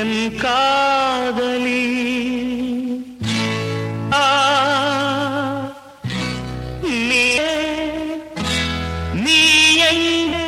என் காதலி ஆ, நீ நீ எங்கே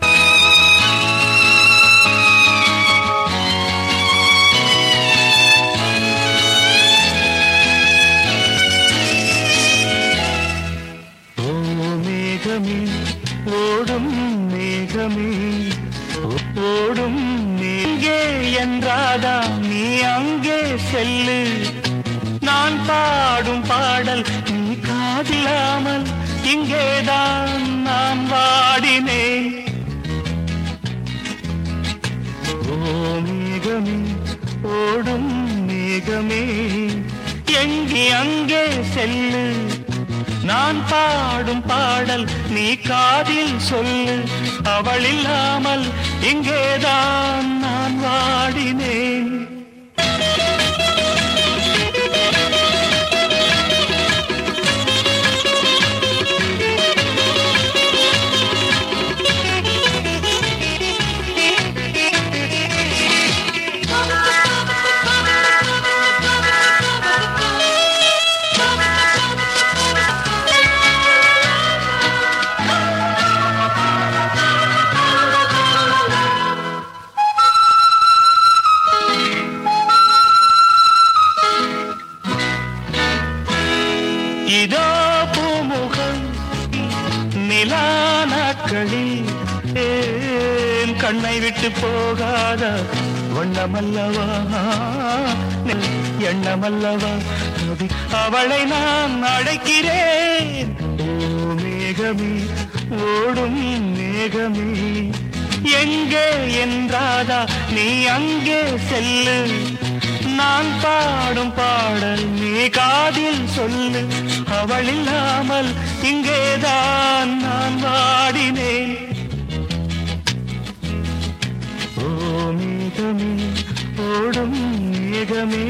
ஓ மேகமே ஓடும் மேகமே ஓடும் நீங்கே என்றாதா நீ அங்கே செல்லு நான் பாடும் பாடல் நீ காதிலாமல் இங்கேதான் நான் வாடினேன் ஓ மேகமே ஓடும் மேகமே எங்கே அங்கே செல்லு நான் பாடும் பாடல் நீ காதில் சொல்லு அவள் இல்லாமல் இங்கேதான் நான் வாடினேன் இதோ பூமுகம் நிலா நாட்களில் ஏன் கண்ணை விட்டு போகாத வண்ணமல்லவா எண்ணமல்லவா நதி அவளை நான் அழைக்கிறேன் ஓ மேகமே ஓடும் மேகமே எங்கே என்றாதா நீ அங்கே செல்லு நான் பாடும் பாடல் நீ காதில் சொல்லு அவள் இல்லாமல் இங்கேதான் நான் வாடினேன் ஓ மேகமே ஓடும் மேகமே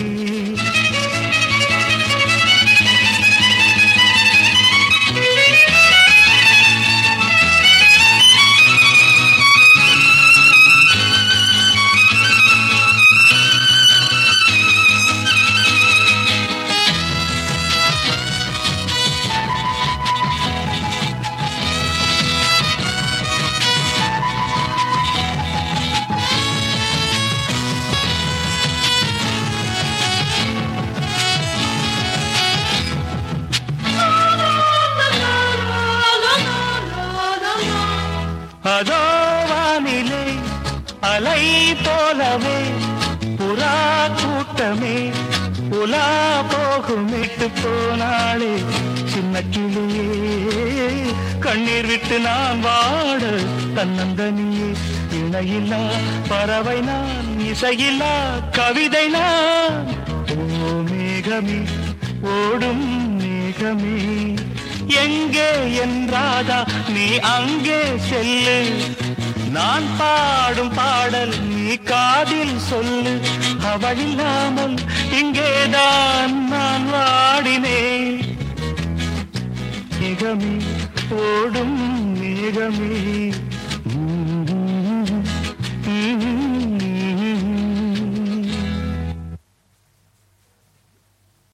அதோ வானிலை அலை போலவே புறா கூட்டமே உலா போகும் விட்டு போனாளே சின்ன கிளியே கண்ணீர் விட்டு நான் வாட தன்னந்தனியே இணையில்லா பறவை நான் இசையில்லா கவிதை நான் ஓ மேகமே ஓடும் மேகமே எங்கே என்றாதா நீ அங்கே செல்லு நான் பாடும் பாடல் நீ காதில் சொல்லு அவள் இல்லாமல் இங்கேதான் நான் வாடினேன் மேகமே ஓடும் மேகமே